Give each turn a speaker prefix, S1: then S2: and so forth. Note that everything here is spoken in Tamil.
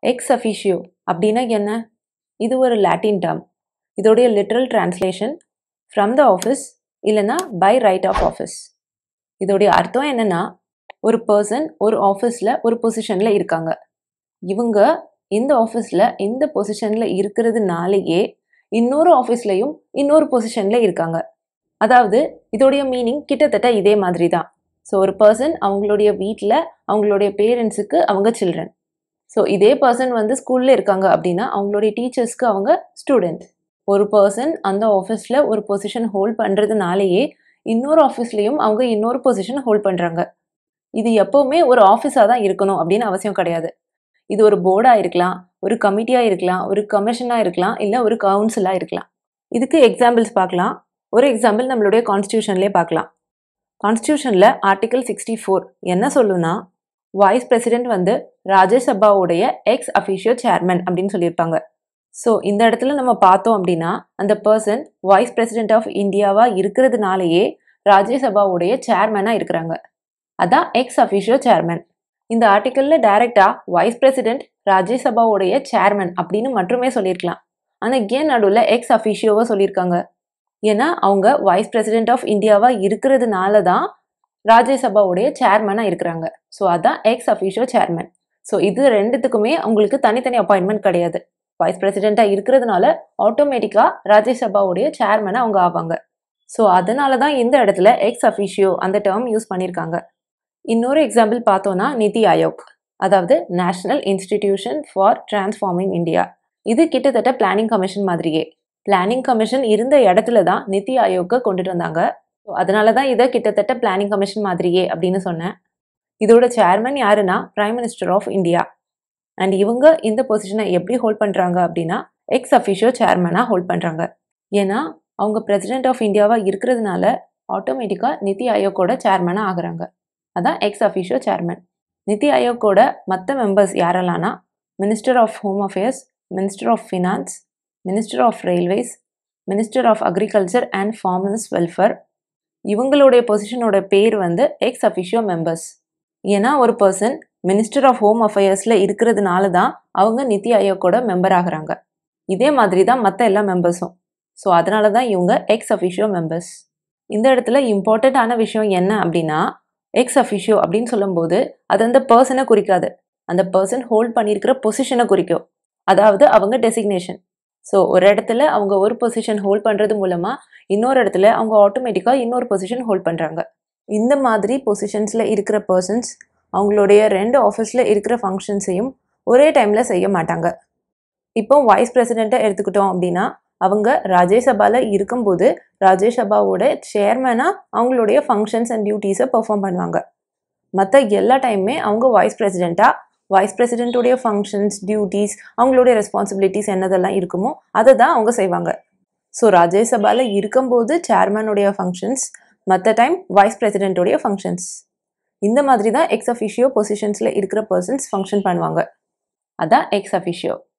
S1: எக்ஸ் அஃபிஷியோ அப்படின்னா என்ன இது ஒரு லாட்டின் டேர்ம் இதோடைய literal translation from the office இல்லைன்னா பை ரைட் ஆஃப் ஆஃபீஸ் இதோடைய அர்த்தம் என்னன்னா ஒரு பர்சன் ஒரு ஆஃபீஸில் ஒரு பொசிஷனில் இருக்காங்க இவங்க இந்த ஆஃபீஸில் இந்த பொசிஷனில் இருக்கிறதுனாலேயே இன்னொரு ஆஃபீஸ்லையும் இன்னொரு பொசிஷனில் இருக்காங்க அதாவது இதோடைய மீனிங் கிட்டத்தட்ட இதே மாதிரி தான் ஸோ ஒரு பர்சன் அவங்களுடைய வீட்டில் அவங்களுடைய பேரண்ட்ஸுக்கு அவங்க சில்ட்ரன் ஸோ இதே பர்சன் வந்து ஸ்கூலில் இருக்காங்க அப்படின்னா அவங்களுடைய டீச்சர்ஸ்க்கு அவங்க ஸ்டூடெண்ட் ஒரு பர்சன் அந்த ஆஃபீஸில் ஒரு பொசிஷன் ஹோல்ட் பண்ணுறதுனாலேயே இன்னொரு ஆஃபீஸ்லேயும் அவங்க இன்னொரு பொசிஷன் ஹோல்ட் பண்ணுறாங்க இது எப்போவுமே ஒரு ஆஃபீஸாக தான் இருக்கணும் அப்படின்னு அவசியம் கிடையாது இது ஒரு போர்டாக இருக்கலாம் ஒரு கமிட்டியாக இருக்கலாம் ஒரு கமிஷனாக இருக்கலாம் இல்லை ஒரு கவுன்சிலாக இருக்கலாம் இதுக்கு எக்ஸாம்பிள்ஸ் பார்க்கலாம் ஒரு எக்ஸாம்பிள் நம்மளுடைய கான்ஸ்டியூஷன்லேயே பார்க்கலாம் கான்ஸ்டியூஷனில் ஆர்டிகல் சிக்ஸ்டி ஃபோர் என்ன சொல்லுன்னா வைஸ் பிரசிடென்ட் வந்து ராஜ்யசபாவுடைய எக்ஸ் அஃபிஷியோ சேர்மன் அப்படின்னு சொல்லியிருப்பாங்க ஸோ இந்த இடத்துல நம்ம பார்த்தோம் அப்படின்னா அந்த பர்சன் வைஸ் பிரசிடென்ட் ஆஃப் இந்தியாவாக இருக்கிறதுனாலேயே ராஜ்யசபாவுடைய சேர்மனாக இருக்கிறாங்க அதான் எக்ஸ் அஃபிஷியோ சேர்மன் இந்த ஆர்டிக்கலில் டைரெக்டாக வைஸ் பிரசிடென்ட் ராஜ்யசபாவுடைய சேர்மன் அப்படின்னு மட்டுமே சொல்லியிருக்கலாம் ஆனால் ஏன் நடுவில் எக்ஸ் அஃபிஷியோவை சொல்லியிருக்காங்க ஏன்னா அவங்க வைஸ் பிரசிடென்ட் ஆஃப் இந்தியாவாக இருக்கிறதுனால தான் ராஜ்யசபாவுடைய சேர்மனாக இருக்கிறாங்க ஸோ அதான் எக்ஸ் அஃபிஷியோ சேர்மன் ஸோ இது ரெண்டுத்துக்குமே உங்களுக்கு தனித்தனி அப்பாயின்மெண்ட் கிடையாது வைஸ் பிரசிடெண்ட்டாக இருக்கிறதுனால ஆட்டோமேட்டிக்காக ராஜ்யசபாவுடைய சேர்மனாக அவங்க ஆவாங்க ஸோ அதனால தான் இந்த இடத்துல எக்ஸ் அஃபிஷியோ அந்த டேர்ம் யூஸ் பண்ணியிருக்காங்க இன்னொரு எக்ஸாம்பிள் பார்த்தோன்னா நிதி ஆயோக் அதாவது national institution for transforming India இது கிட்டத்தட்ட பிளானிங் கமிஷன் மாதிரியே பிளானிங் கமிஷன் இருந்த இடத்துல தான் நிதி ஆயோக்கை கொண்டுட்டு வந்தாங்க ஸோ அதனால தான் இதை கிட்டத்தட்ட பிளானிங் கமிஷன் மாதிரியே அப்படின்னு சொன்னேன் இதோட சேர்மன் யாருன்னா prime minister of India and இவங்க இந்த பொசிஷனை எப்படி ஹோல்ட் பண்ணுறாங்க அப்படின்னா எக்ஸ் அஃபிஷியோ சேர்மனாக ஹோல்ட் பண்ணுறாங்க ஏன்னா அவங்க பிரசிடென்ட் ஆஃப் இந்தியாவாக இருக்கிறதுனால ஆட்டோமேட்டிக்காக நிதி ஆயோக்கோட சேர்மனாக ஆகுறாங்க அதான் எக்ஸ் அஃபிஷியோ சேர்மன் நிதி ஆயோக்கோட மற்ற மெம்பர்ஸ் யாரெல்லாம்னா minister of home affairs minister of finance minister of railways minister of agriculture and farmers welfare இவங்களுடைய பொசிஷனோட பேர் வந்து எக்ஸ் அஃபிஷியோ மெம்பர்ஸ் ஏன்னா ஒரு பர்சன் மினிஸ்டர் ஆஃப் ஹோம் அஃபேர்ஸில் இருக்கிறதுனால தான் அவங்க நிதி ஆயோக்கோட மெம்பர் ஆகுறாங்க இதே மாதிரி தான் மற்ற எல்லா மெம்பர்ஸும் ஸோ அதனால தான் இவங்க எக்ஸ் அஃபிஷியோ மெம்பர்ஸ் இந்த இடத்துல இம்பார்ட்டண்ட்டான விஷயம் என்ன அப்படின்னா எக்ஸ் அஃபிஷியோ அப்படின்னு சொல்லும்போது அது அந்த பர்சனை குறிக்காது அந்த பர்சன் ஹோல்ட் பண்ணியிருக்கிற பொசிஷனை குறிக்கும் அதாவது அவங்க டெசிக்னேஷன் ஸோ ஒரு இடத்துல அவங்க ஒரு பொசிஷன் ஹோல்ட் பண்ணுறது மூலமாக இன்னொரு இடத்துல அவங்க ஆட்டோமேட்டிக்காக இன்னொரு பொசிஷன் ஹோல்ட் பண்ணுறாங்க இந்த மாதிரி பொசிஷன்ஸில் இருக்கிற பர்சன்ஸ் அவங்களுடைய ரெண்டு ஆஃபீஸில் இருக்கிற ஃபங்க்ஷன்ஸையும் ஒரே டைமில் செய்ய மாட்டாங்க இப்போ வைஸ் பிரசிடெண்ட்டை எடுத்துக்கிட்டோம் அப்படின்னா அவங்க ராஜ்யசபாவில் இருக்கும்போது ராஜ்யசபாவோட சேர்மனாக அவங்களுடைய ஃபங்க்ஷன்ஸ் அண்ட் டியூட்டிஸை பெர்ஃபார்ம் பண்ணுவாங்க மற்ற எல்லா டைமுமே அவங்க வைஸ் பிரசிடெண்ட்டாக வைஸ் பிரசிடென்ட்டுடைய ஃபங்க்ஷன்ஸ் டியூட்டிஸ் அவங்களுடைய ரெஸ்பான்சிபிலிட்டிஸ் என்னதெல்லாம் இருக்குமோ அதை தான் அவங்க செய்வாங்க ஸோ ராஜ்யசபாவில் இருக்கும்போது சேர்மனுடைய ஃபங்க்ஷன்ஸ் மற்ற டைம் வைஸ் பிரசிடென்ட்டுடைய ஃபங்க்ஷன்ஸ் இந்த மாதிரி தான் எக்ஸ் அஃபிஷியோ பொசிஷன்ஸில் இருக்கிற பர்சன்ஸ் ஃபங்க்ஷன் பண்ணுவாங்க அதான் எக்ஸ் அஃபிஷியோ